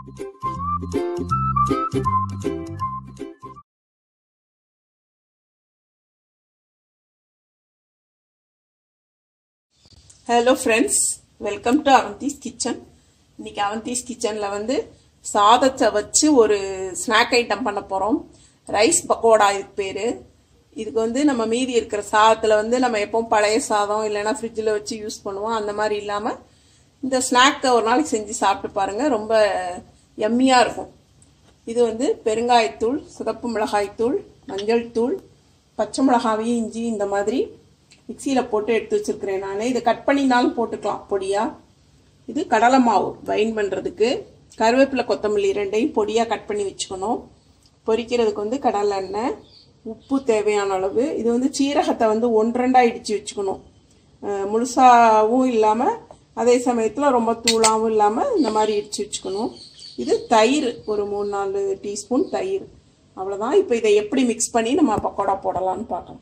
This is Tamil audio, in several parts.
hello friends welcome to Avanthi's kitchen இன்னைக்கு அவந்திஸ் கிச்சனில் வந்து சாதத்தை வச்சு ஒரு ஸ்நாக் ஐட்டம் பண்ண போகிறோம் ரைஸ் பக்கோடா இதுக்கு பேர் இதுக்கு வந்து நம்ம மீதி இருக்கிற சாதத்தில் வந்து நம்ம எப்பவும் பழைய சாதம் இல்லைன்னா ஃப்ரிட்ஜில் வச்சு யூஸ் பண்ணுவோம் அந்த மாதிரி இல்லாமல் இந்த ஸ்நாக்கை ஒரு நாளைக்கு செஞ்சு சாப்பிட்டு பாருங்கள் ரொம்ப எம்மியாக இருக்கும் இது வந்து பெருங்காயத்தூள் சிவப்பு மிளகாய்த்தூள் மஞ்சள் தூள் பச்சை மிளகாவையும் இஞ்சி இந்த மாதிரி மிக்சியில் போட்டு எடுத்து வச்சிருக்கிறேன் நான் இதை கட் பண்ணினாலும் போட்டுக்கலாம் பொடியாக இது கடலை மாவு பைண்ட் பண்ணுறதுக்கு கருவேப்பிலை கொத்தமல்லி ரெண்டையும் பொடியாக கட் பண்ணி வச்சுக்கணும் பொரிக்கிறதுக்கு வந்து கடலை எண்ணெய் உப்பு தேவையான அளவு இது வந்து சீரகத்தை வந்து ஒன்றரெண்டாக இடித்து வச்சுக்கணும் முழுசாகவும் இல்லாமல் அதே சமயத்தில் ரொம்ப தூளாகவும் இல்லாமல் இந்த மாதிரி இடித்து வச்சுக்கணும் இது தயிர் ஒரு மூணு நாலு டீஸ்பூன் தயிர் அவ்வளோதான் இப்போ இதை எப்படி மிக்ஸ் பண்ணி நம்ம பக்கோடா போடலான்னு பார்க்கலாம்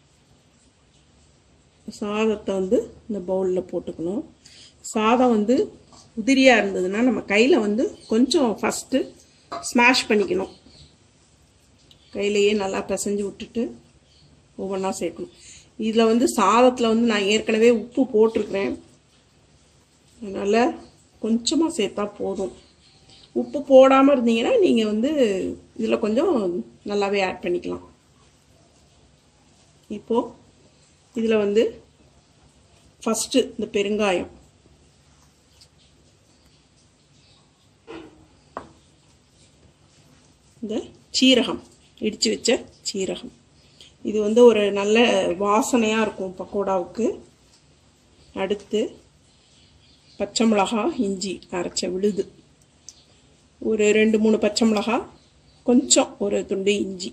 சாதத்தை வந்து இந்த பவுலில் போட்டுக்கணும் சாதம் வந்து உதிரியாக இருந்ததுன்னா நம்ம கையில் வந்து கொஞ்சம் ஃபஸ்ட்டு ஸ்மாஷ் பண்ணிக்கணும் கையிலையே நல்லா பிசைஞ்சு விட்டுட்டு ஒவ்வொன்றா சேர்க்கணும் இதில் வந்து சாதத்தில் வந்து நான் ஏற்கனவே உப்பு போட்டிருக்கிறேன் அதனால் கொஞ்சமாக சேர்த்தா போதும் உப்பு போடாமல் இருந்தீங்கன்னா நீங்கள் வந்து இதில் கொஞ்சம் நல்லாவே ஆட் பண்ணிக்கலாம் இப்போது இதில் வந்து ஃபஸ்ட்டு இந்த பெருங்காயம் இந்த சீரகம் இடித்து வச்ச சீரகம் இது வந்து ஒரு நல்ல வாசனையாக இருக்கும் பக்கோடாவுக்கு அடுத்து பச்சை மிளகா இஞ்சி அரைச்ச விழுது ஒரு ரெண்டு மூணு பச்சை மிளகா கொஞ்சம் ஒரு துண்டு இஞ்சி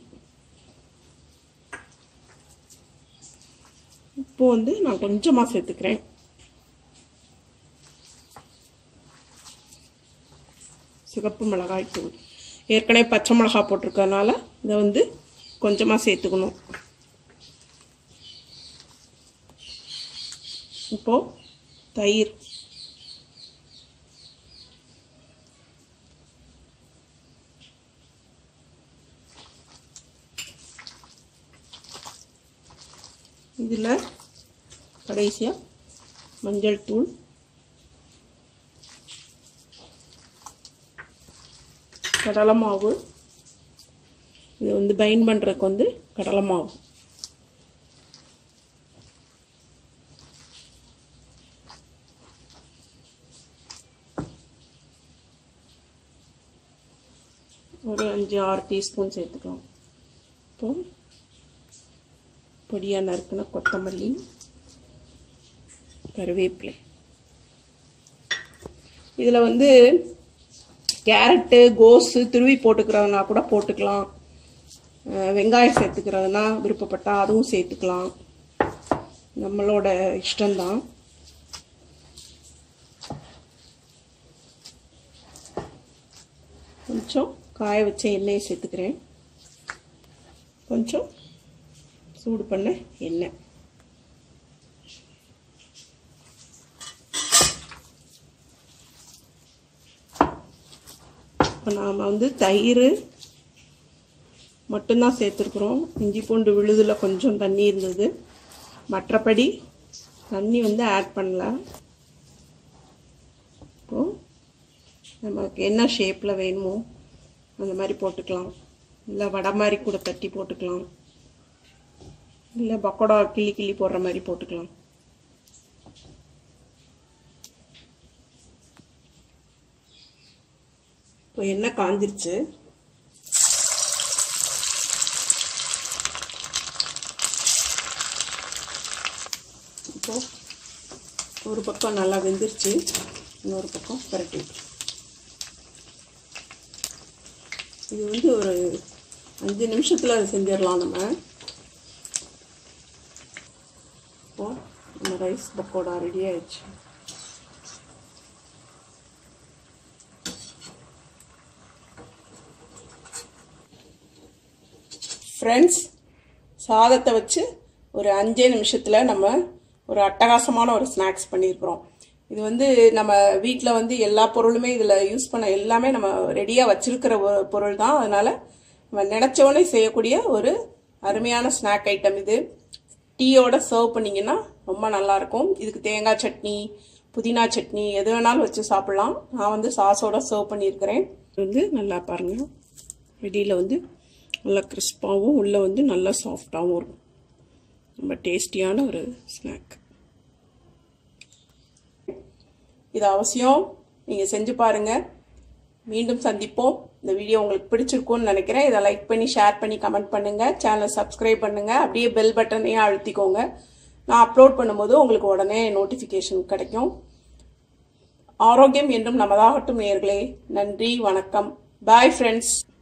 இப்போ வந்து நான் கொஞ்சமாக சேர்த்துக்கிறேன் சிவப்பு மிளகாய் தூள் ஏற்கனவே பச்சை மிளகா போட்டிருக்கறனால இதை வந்து கொஞ்சமாக சேர்த்துக்கணும் இப்போ தயிர் இதில் கடைசியாக மஞ்சள் தூள் கடலை மாவு இது வந்து பைண்ட் பண்ணுறதுக்கு வந்து கடலை மாவு ஒரு அஞ்சு ஆறு டீஸ்பூன் சேர்த்துக்கலாம் இப்போ பொடியாக நறுக்கின கொத்தமல்லி கருவேப்பிலை இதில் வந்து கேரட்டு கோஸு துருவி போட்டுக்கிறதுனா கூட போட்டுக்கலாம் வெங்காயம் சேர்த்துக்கிறதுனா விருப்பப்பட்டால் அதுவும் சேர்த்துக்கலாம் நம்மளோட இஷ்டம்தான் கொஞ்சம் காய வச்ச எண்ணெயை சேர்த்துக்கிறேன் கொஞ்சம் சூடு பண்ண எண்ணெய் இப்போ நாம் வந்து தயிர் மட்டும்தான் சேர்த்துருக்குறோம் இஞ்சி பூண்டு விழுதில் கொஞ்சம் தண்ணி இருந்தது மற்றபடி தண்ணி வந்து ஆட் பண்ணல இப்போது நமக்கு என்ன ஷேப்பில் வேணுமோ அந்த மாதிரி போட்டுக்கலாம் இல்லை வடை மாதிரி கூட தட்டி போட்டுக்கலாம் இல்லை பக்கோடா கிள்ளி கிள்ளி போடுற மாதிரி போட்டுக்கலாம் இப்போ எண்ணெய் காஞ்சிருச்சு இப்போ ஒரு பக்கம் நல்லா வெந்துருச்சு இன்னொரு பக்கம் பரட்டி இது வந்து ஒரு அஞ்சு நிமிஷத்தில் செஞ்சிடலாம் நம்ம இப்போ நம்ம ரைஸ் பக்கோடா ரெடி ஆயிடுச்சு ஃப்ரெண்ட்ஸ் சாதத்தை வச்சு ஒரு அஞ்சே நிமிஷத்தில் நம்ம ஒரு அட்டகாசமான ஒரு ஸ்நாக்ஸ் பண்ணியிருக்கிறோம் இது வந்து நம்ம வீட்டில் வந்து எல்லா பொருளுமே இதில் யூஸ் பண்ண எல்லாமே நம்ம ரெடியாக வச்சிருக்கிற ஒரு பொருள் தான் அதனால நம்ம நினச்சோடனே செய்யக்கூடிய ஒரு அருமையான ஸ்நாக் ஐட்டம் இது டீயோட சர்வ் பண்ணிங்கன்னா ரொம்ப நல்லாயிருக்கும் இதுக்கு தேங்காய் சட்னி புதினா சட்னி எது வேணாலும் வச்சு சாப்பிட்லாம் நான் வந்து சாஸோட சர்வ் பண்ணியிருக்கிறேன் வந்து நல்லா பாருங்கள் வெளியில் வந்து நல்லா கிறிஸ்பாகவும் உள்ளே வந்து நல்லா சாஃப்டாகவும் இருக்கும் ரொம்ப டேஸ்டியான ஒரு ஸ்நாக் இது அவசியம் நீங்கள் செஞ்சு பாருங்கள் மீண்டும் சந்திப்போம் இந்த வீடியோ உங்களுக்கு பிடிச்சிருக்கும்னு நினைக்கிறேன் இதை லைக் பண்ணி ஷேர் பண்ணி கமெண்ட் பண்ணுங்கள் சேனலை சப்ஸ்கிரைப் பண்ணுங்கள் அப்படியே பெல் பட்டனையும் அழுத்திக்கோங்க நான் அப்லோட் பண்ணும்போது உங்களுக்கு உடனே நோட்டிஃபிகேஷன் கிடைக்கும் ஆரோக்கியம் என்றும் நமதாகட்டும் நேர்களே நன்றி வணக்கம் பாய் ஃப்ரெண்ட்ஸ்